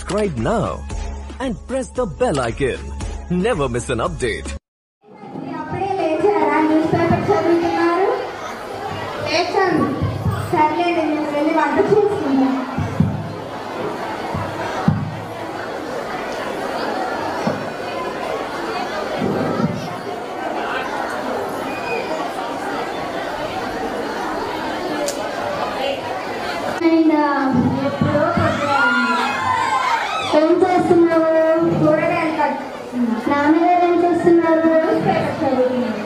subscribe now and press the bell icon. Never miss an update. అప్పుడే లేచారా news paper చదువుతున్నారు లేచాను సర్లేదు నేను వెళ్ళి వంట చేసుకుంటాను ఎప్పుడో ఏం చేస్తున్నావు కూరగాయలు కట్ నాన్నగారు ఏం చేస్తున్నారు న్యూస్ పేపర్ చదువుతున్నారు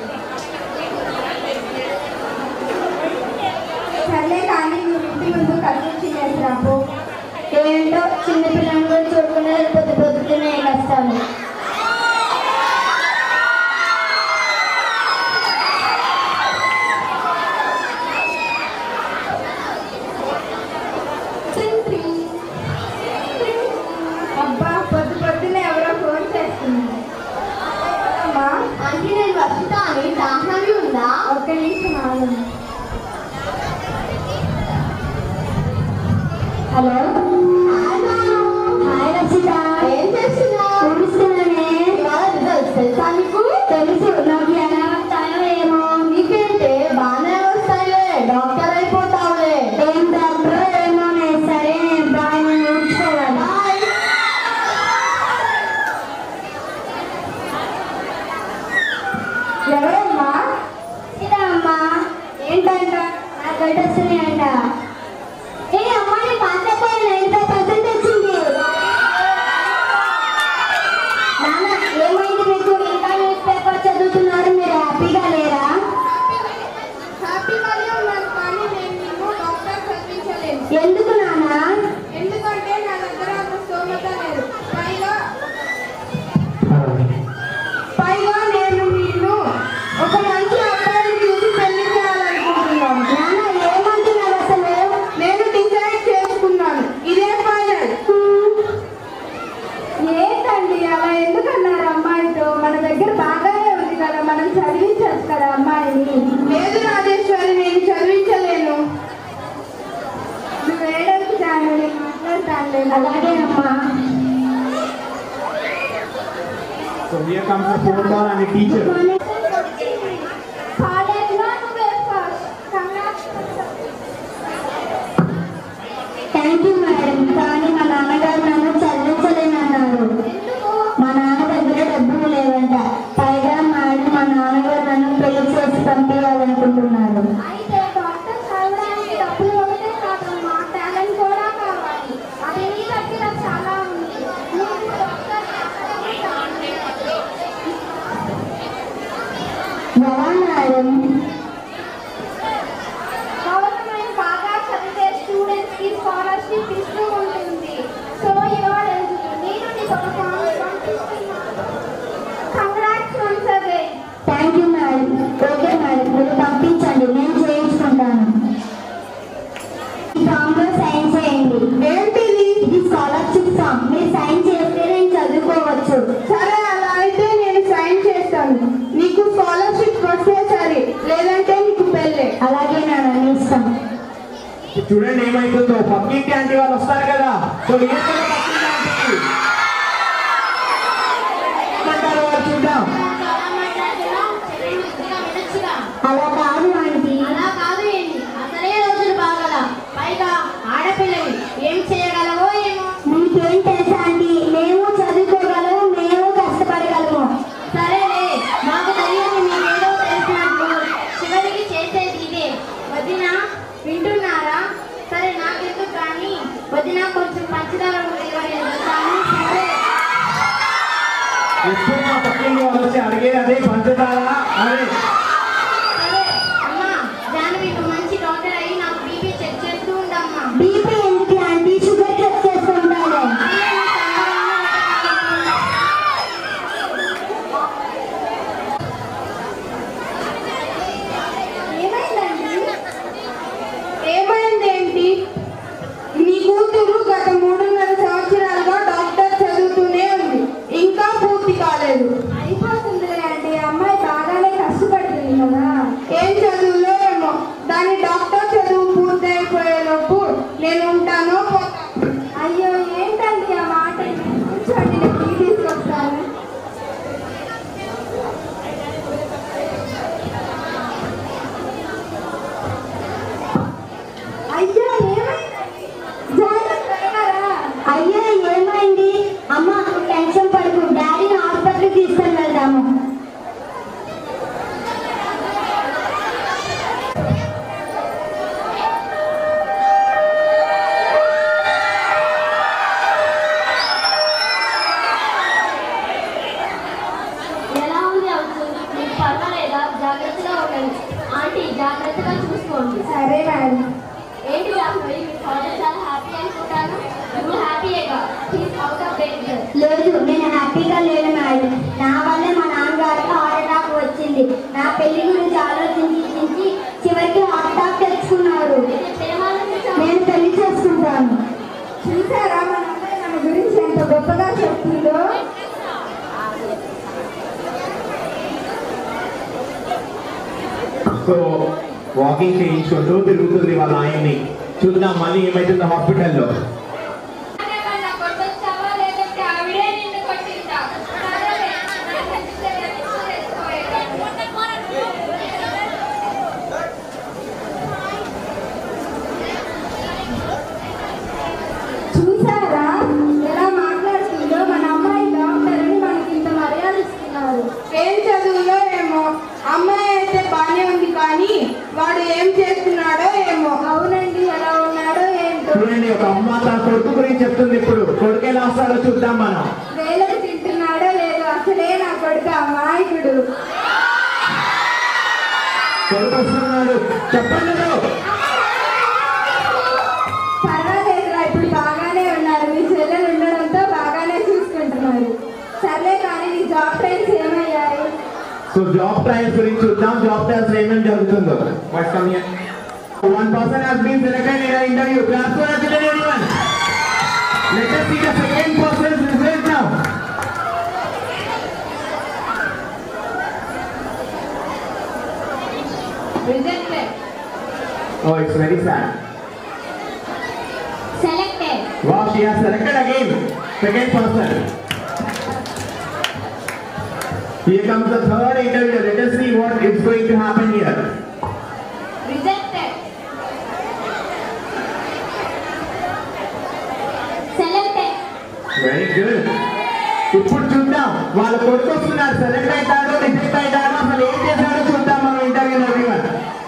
సర్లే కానీ నువ్వు ఇంటి ముందు కట్టించి చేసినప్పు ఏంటో చిన్నపిల్లలు కూడా చూడకుండా పొద్దు పొద్దునే వస్తాను అబ్బా పొద్దు పొద్దునే ఎవరో ఫోన్ చేస్తున్నారు అమ్మా అంటే నేను వస్తుతా అని దాహమే ఉందా ఒక్క నిమిషం ఆగండి హలో హాయ్ రచిత ఏం చేస్తున్నావు చూపిస్తున్నానే ఇవాళ రిజల్ట్స్ తెలుసా నీకు తెలుసు నాకు ఎలా వస్తాయో ఏమో నీకేంటే బాగానే వస్తాయిలే డాక్టర్ అయిపోతావులే ఏం డాక్టర్ ఏమోనే సరే బాయ్ నేను ఊడ్చుకోవాలి బాయ్ ఎవరమ్మా ఇదా అమ్మా ఏంటంట నాకు గడ్డ వస్తున్నాయంట ఏ అమ్మా నీ పాతపోయిన ఎంత పర్సెంట్ వచ్చింది నాన్న ఏమైంది మీకు ఇంకా న్యూస్ పేపర్ చదువుతున్నారు మీరు హ్యాపీగా లేరా హ్యాపీగానే ఉన్నాను కానీ నేను నిన్ను డాక్టర్ చదివించలేను ఎందుకు నాన్న ఎందుకంటే నా దగ్గర అంత స్తోమత లేదు పైగా పైగా నేను నిన్ను ఒక మంచి అబ్బాయిని చూసి పెళ్లి చేయాలనుకుంటున్నాను నాన్న ఏమంటున్నారు అసలు నేను డిసైడ్ చేసుకున్నాను ఇదే ఫైనల్ ఏంటండి అలా ఎందుకు అన్నారు అమ్మాయితో మన దగ్గర బాగానే ఉంది కదా మనం చదివించచ్చు కదా అమ్మాయిని లేదు రాజేశ్వరి నేను చదివించలేను నువ్వు ఏడవకు చాలు నేను మాట్లాడతానులే అలాగే అమ్మా So here comes the phone call and the teacher. కాలేజ్లో నువ్వే ఫస్ట్ థ్యాంక్ యూ మేడం కానీ మా నాన్నగారు నన్ను చదివించలేనన్నారు మా నాన్న దగ్గర డబ్బులు లేవంట పైగా మేడం మా నాన్నగారు నన్ను పెళ్లి చేసి పంపించాలనుకుంటున్నారు అయితే డాక్టర్ చదవడానికి డబ్బులు ఒకటే కాదమ్మా టాలెంట్ కూడా కావాలి అది నీ దగ్గర చాలా ఉంది నువ్వు డాక్టర్ ఎలా మేడం గవర్నమెంట్ బాగా చదివే స్టూడెంట్స్ కి స్కాలర్షిప్ ఇస్తూ ఉంటుంది సో యువర్ నేను నీకు ఒక ఫామ్ పంపిస్తున్నాను congrats once again thank you madam okay madam మీరు పంపించండి నేను చేయించుకుంటాను ఈ ఫామ్ లో సైన్ చేయండి ఏంటిది ఇది స్కాలర్షిప్ ఫామ్ మీరు సైన్ చేస్తే నేను చదువుకోవచ్చు సరే అలా అయితే నేను సైన్ చేస్తాను నీకు స్కాలర్షిప్ వస్తే సరే లేదంటే నీకు పెళ్ళే అలాగే నాన్న మీ ఇష్టం చూడండి ఏమైతుందో పక్కింటి ఆంటీ వాళ్ళు వస్తారు కదా సో ఏంటంటే పక్కింటి ఆంటీ ఏమంటారో వాళ్ళు చూద్దాం అలా కాదు ఆంటీ అలా కాదు ఏంటి అసలే రోజులు బాగలా పైగా ఆడపిల్లవి ఏం చేయగలవో ఏమో మీకేం తెలుసా ఆంటీ మేము చదువుకోగలము మేము కష్టపడగలము సరేలే మాకు తెలియని మీకేదో తెలిసినట్టు చివరికి చేసేది ఇదే వదిన వింటున్నారా సరే నాకెందుకు కానీ వదిన కొంచెం పంచదార కూడా ఇవ్వలేదు కానీ సరే ఎప్పుడు మా పక్కింటి వాళ్ళు వచ్చి అడిగేది అదే పంచదార అదే సరే అమ్మా జానవి నువ్వు మంచి డాక్టర్ అయ్యి నాకు బీపీ చెక్ చేస్తూ ఉండమ్మా బీపీ ఎందుకు ఆంటీ షుగర్ చెక్ చేసుకుంటాను అయ్యో, నీ సంబరంగా ఏమైందండి ఏమైంది ఏంటి నీ కూతురు గత మూడున్నర సంవత్సరాలుగా డాక్టర్ చదువుతూనే ఉంది ఇంకా పూర్తి కాలేదు అయిపోతుందిలే ఆంటీ అమ్మాయి బాగా పర్వాలేదా జాగ్రత్తగా ఉండండి ఆంటీ జాగ్రత్తగా చూసుకోండి సరే మేడం ఏంటి రాహుల్ మీ ఫాదర్ చాలా హ్యాపీ అనుకుంటాను నువ్వు హ్యాపీయేగా హీస్ అవుట్ ఆఫ్ డేంజర్ లేదు నేను హ్యాపీగా లేను మేడం నా వల్లే మా నాన్నగారికి హార్ట్ అటాక్ వచ్చింది నా పెళ్లి గురించి ఆలోచించి చించి చివరికి హార్ట్ అటాక్ తెచ్చుకున్నారు నేను పెళ్లి చేసుకుంటాను చూసారా మన అమ్మాయి మన గురించి ఎంత గొప్పగా చెప్తుందో సో వాకింగ్ చేయించుకుంటూ తిరుగుతుంది వాళ్ళ ఆయన్ని చూద్దాం మళ్ళీ ఏమైతుందో హాస్పిటల్లో కొట్టొచ్చావా లేదంటే ఆవిడే నిన్ను కొట్టిందా చూసారా ఎలా మాట్లాడుతుందో మన అమ్మాయి డాక్టర్ అని మనకి ఇంత మర్యాద ఇస్తున్నారు ఏం చదువులో ఏమో అమ్మాయి అయితే బానే ఉంది కానీ వాడు ఏం చేస్తున్నాడో ఏమో అవునండి ఎలా ఉన్నాడో ఏంటో చూడండి ఒక అమ్మ తన కొడుకు గురించి చెప్తుంది ఇప్పుడు కొడుకు ఎలా వస్తాడో చూద్దాం మనం వేలకు తింటున్నాడో లేదో అసలే నా కొడుకు అమాయకుడు కొడుకు వస్తున్నాడు చెప్పండి మీరు. పర్వాలేదురా ఇప్పుడు బాగానే ఉన్నారు మీ చెల్లెలు ఉండడంతో బాగానే చూసుకుంటున్నారు సర్లే కానీ నీ జాబ్ ట్రైన్స్ ఏమయ్యాయి సో జాబ్ ట్రయల్స్ గురించి చూద్దాం జాబ్ ట్రయల్స్ ఏమేమి జరుగుతుందో what's come here one person has been selected in interview class for attend anyone let us see the second person's result now rejected oh it's very sad selected wow she has selected again second person here comes the third interview let us see what is going to happen here rejected selected very good ఇప్పుడు చూద్దాం వాళ్ళ కొడుకు వస్తున్నారు select అవుతారు reject అవుతారు అసలు ఏం చేశారో చూద్దాం మనం ఇంటర్వ్యూలో everyone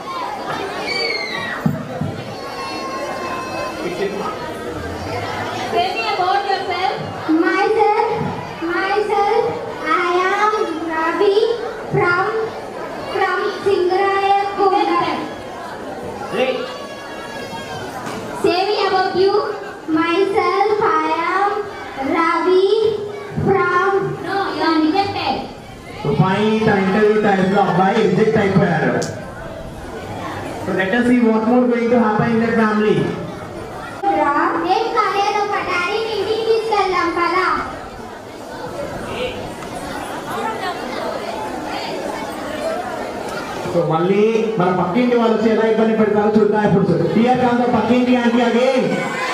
Tell me about yourself. Myself, myself, I am Ravi from from Singaraya Kunda. Say me about you. Myself, I am Ravi from No, you are rejected. Finally తన ఇంటర్వ్యూ టైమ్స్ లో అబ్బాయి రిజెక్ట్ అయిపోయారు so let us see what more going to happen in their family ఏం కాలేదు ఒక daddy ఇంటికి తీసుకెళ్దాం కదా సో మళ్ళీ మన పక్కింటి వాళ్ళు వచ్చి ఎలా ఇబ్బంది పెడతారో చూద్దాం ఇప్పుడు హియర్ కమ్స్ ద పక్కింటి ఆంటీ అగైన్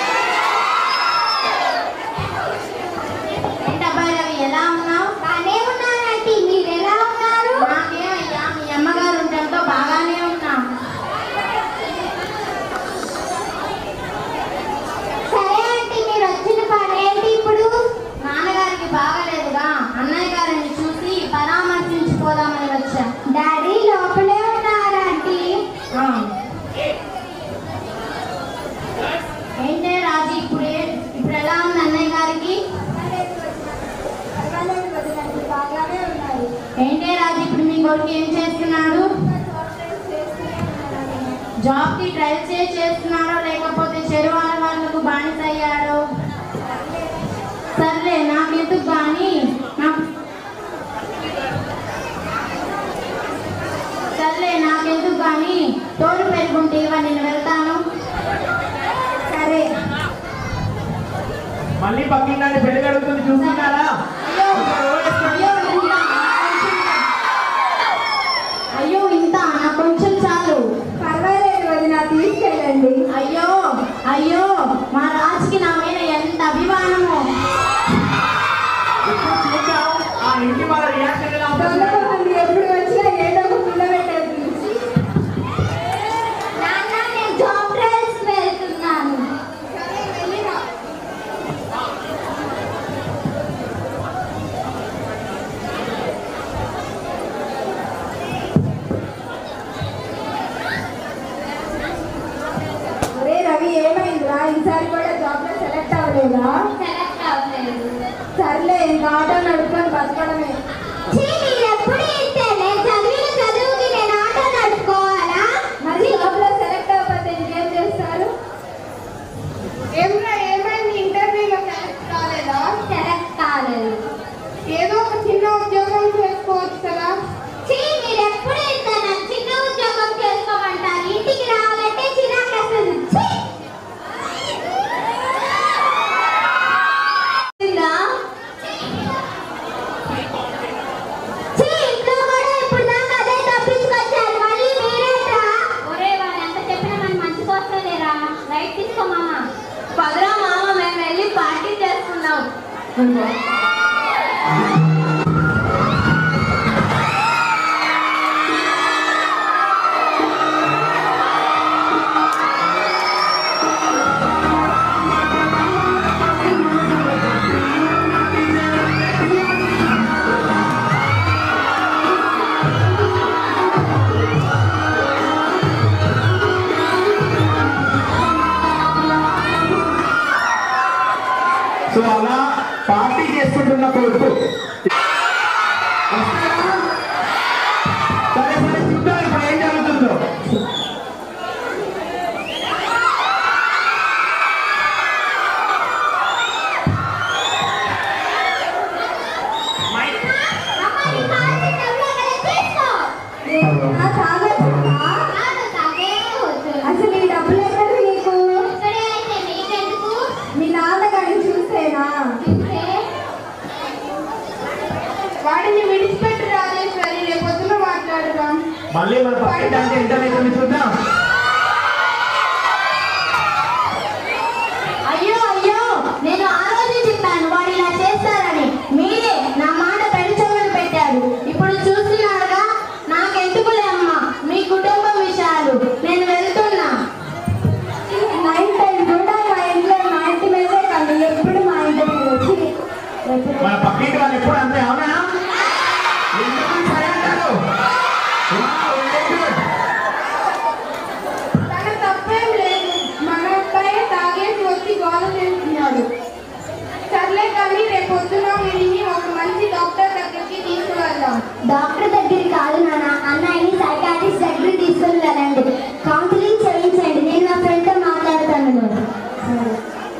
ఏంటబ్బాయి రవి ఎలా ఉన్నావు బానే ఉన్నానంటే మీరు ఎలా ఉన్నారు నాకేమయ్యా మీ అమ్మగారు ఉండటంతో బాగానే ఉన్నా సరే అంటే మీరు వచ్చిన పని ఏంటి ఇప్పుడు నాన్నగారికి బాగలేదుగా అన్నయ్య గారిని చూసి పరామర్శించుకోదామని వచ్చా డాడీ లోపలే ఉన్నారా ఆంటీ ఆ. ఏంటే రాజు ఇప్పుడు ఏ- ఇప్పుడు ఎలా ఉంది అన్నయ్య గారికి పర్వాలేదు వదిలేండి బాగానే ఉన్నాయి ఏంటే రాజు ఇప్పుడు మీ కొడుకు ఏం చేస్తున్నాడు జాబ్ కి ట్రై చేసి చేస్తున్నాడో లేకపోతే చెరువు వాళ్ళకు బానిస అయ్యాడో సర్లే నాకెందుకు కానీ నాకు సర్లే నాకెందుకు కానీ తోడు పెరుగుంటే ఇవ్వ నేను వెళ్తాను సరే మళ్ళీ పక్కింటి పెళ్లి జరుగుతుంది చూస్తున్నారా అయ్యో అయ్యో ఇంత అయ్యో ఇంత నాకు కొంచెం చాలు పర్వాలేదు వదిన తీసుకెళ్ళండి అయ్యో అయ్యో మా రాజుకి నా మీద ఎంత అభిమానమో ఇప్పుడు చూద్దాం ఆ ఇంటి వాళ్ళ రియాక్షన్ ఎలా ఉంటుందో. దొంగ ఎప్పుడు వచ్చినా ఏదో ఒక పుల్ల పెట్టేది నాన్న నేను జాబ్ ట్రయల్స్ వెళ్తున్నాను కొడుకు వస్తారా? సరే సరే చూద్దాం ఇప్పుడు ఏం జరుగుతుందో ఆ తాగొచ్చునా? అసలు ఈ డబ్బులు ఎక్కడ నీకు మీ నాన్నగారిని చూసేనా వాడిని విడిచిపెట్టి రాజేశ్వరి రేపు పొద్దున మాట్లాడదాం మళ్ళీ మన పక్కన అంటే ఇంటర్నేషన్ చూద్దాం అయ్యో అయ్యో నేను ఆ రోజు చెప్పాను వాడు ఇలా చేస్తారని మీరే నా మాట పెంచమని పెట్టారు ఇప్పుడు చూస్తున్నారుగా నాకెందుకులే అమ్మా మీ కుటుంబం విషయాలు నేను వెళ్తున్నా నైన్ టైం కూడా మా ఇంట్లో మా ఇంటి మీదే కాదు ఎప్పుడు మా ఇంటి మీద వచ్చి ఎప్పుడు మన పక్కింటి వాళ్ళు ఎప్పుడు అంతే అవునా ఎందుకు సరే అంటారు Wow, very good. తన తప్పేం లేదు మన అబ్బాయి తాగేసి వచ్చి గోల చేస్తున్నాడు సర్లే కానీ రేపు పొద్దున వీడిని ఒక మంచి డాక్టర్ దగ్గరికి తీసుకువెళ్దాం డాక్టర్ దగ్గరికి కాదు నాన్న అన్నయ్యని సైకాట్రిస్ట్ దగ్గరికి తీసుకుని వెళ్ళండి కౌన్సిలింగ్ చేయించండి నేను నా ఫ్రెండ్తో మాట్లాడతాను సరే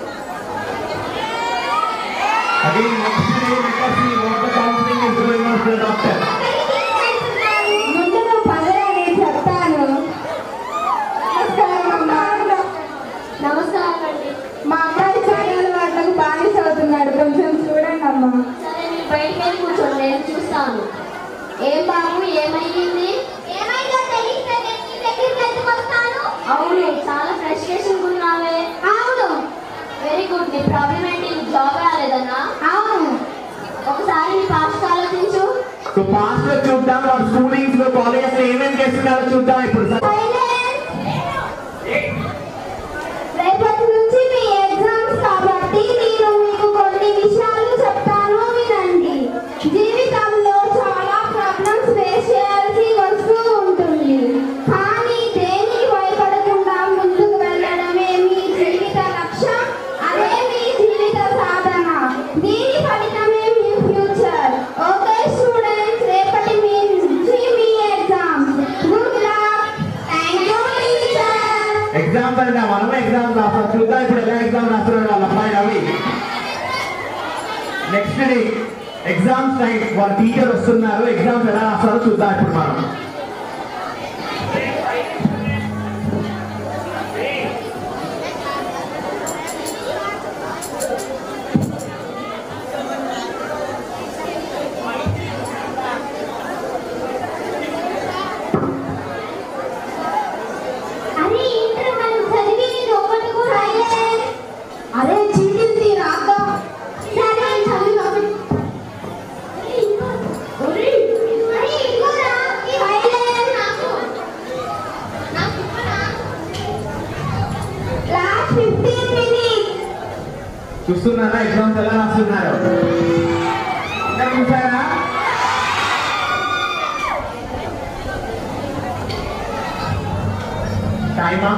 Again, next day, let us see what the counseling is going on to the doctor. ముందు నువ్వు పదరా నేను చెప్తాను నమస్కారం అమ్మా నమస్కారం అండి మా అమ్మాయి చాలా వాళ్ళకు బానిస అవుతున్నాడు కొంచెం చూడండి అమ్మా సరే మీరు బయటికి వెళ్ళి కూర్చోండి నేను చూస్తాను ఏం బాబు ఏమైంది ఏమైందో తెలిస్తే నేను నీ దగ్గరికి ఎందుకు వస్తాను అవును చాలా ఫ్రస్ట్రేషన్ ఉన్నావే అవును వెరీ గుడ్ నీ ప్రాబ్లం ఏంటి నీకు జాబ్ రాలేదన్నా అవును ఒకసారి నీ పాస్ట్ ఆలోచించు సో పాస్ట్ లో చూద్దాం వాడు స్కూలింగ్స్ లో కాలేజెస్ లో ఏమేమి చేస్తున్నారో చూద్దాం ఇప్పుడు రేపటి నుంచి మీ ఎగ్జామ్స్ కాబట్టి నేను మీకు కొన్ని విషయాలు చెప్తాను వినండి జీవితంలో చాలా ప్రాబ్లమ్స్ ఫేస్ చేయాల్సి వస్తూ ఉంటుంది కానీ దేనికి భయపడకుండా ముందుకు వెళ్ళడమే మీ జీవిత లక్ష్యం అదే మీ జీవిత సాధన దీని ఫలితమే మీ ఫ్యూచర్ ఓకే స్టూడెంట్స్ రేపటి మీ నుంచి మీ exams good luck thank you teacher exams అంటే మనమే ఎగ్జామ్స్ రాస్తాం చూద్దాం ఇప్పుడు ఎలా ఎగ్జామ్ రాస్తున్నాడు వాళ్ళ అబ్బాయి Ravi next day exams time వాళ్ళ టీచర్ వస్తున్నారు ఎగ్జామ్స్ ఎలా రాస్తారో చూద్దాం ఇప్పుడు మనం అరే ఇంటర్ మనం చదివేది ఒకటి కూడా అరే చీటింది రాద్దాం సరే చదివి ఒకటి అరే ఇంకోరా ఈ హైలైట్ నాకు లాస్ట్ ఫిఫ్టీన్ మినిట్స్ చూస్తున్నారా ఎగ్జామ్స్ ఎలా రాస్తున్నారు ఇంకా చూసారా టైమా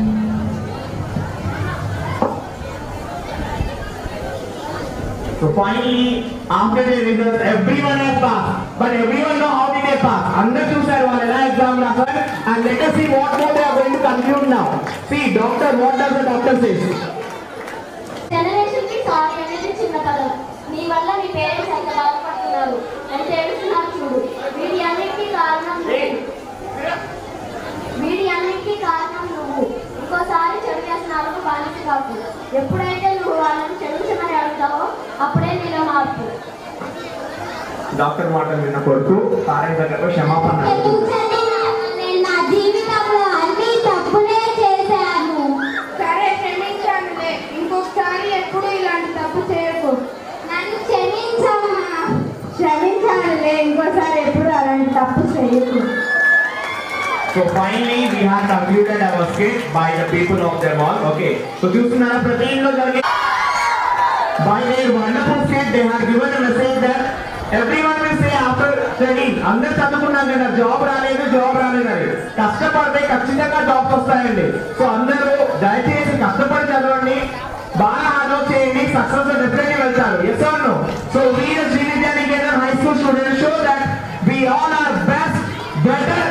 So finally, after the results, everyone has passed. But everyone know how did they pass. అందరు చూసారు వాళ్ళు ఎలా ఎగ్జామ్ రాశారు and let us see what more they are going to conclude now. See, doctor, what does the doctor say? Generation కి sorry అనేది చిన్న పదం నీ వల్ల మీ పేరెంట్స్ ఎంత బాధపడుతున్నారు ఎంత ఏడుస్తున్నారు చూడు వీటి అన్నిటికీ కారణం నువ్వు. వీటి అన్నిటికీ కారణం నువ్వు ఇంకోసారి చెడు వ్యసనాలకు బానిస కాకు ఎప్పుడైతే నువ్వు వాళ్ళని క్షమించమని అడుగుతావో అప్పుడే నీలో మార్పు డాక్టర్ మాటలు విన్న కొడుకు పేరెంట్స్ దగ్గర క్షమాపణ అడుగుతుంది. నేను నా జీవితంలో అన్ని తప్పులే చేశాను సరే క్షమించానులే ఇంకొకసారి ఎప్పుడు ఇలాంటి తప్పు చేయకు నన్ను క్షమించమ్మా క్షమించానులే ఇంకోసారి ఎప్పుడు అలాంటి తప్పు చేయకు So finally, we have concluded our skit by the people of them all. Okay. So చూస్తున్నారా ప్రతి ఇంట్లో జరిగే by their wonderful skit they have given a message that everyone will say after studying అందరు చదువుకున్నాం కదా జాబ్ రాలేదు job రాలేదు అని కష్టపడితే ఖచ్చితంగా జాబ్స్ వస్తాయండి సో అందరూ దయచేసి కష్టపడి చదవండి బాగా హార్డ్ వర్క్ చేయండి సక్సెస్ డెఫినెట్లీ వెళ్తారు yes or no so we Sri Vidyanikethan high school students show that we all are best better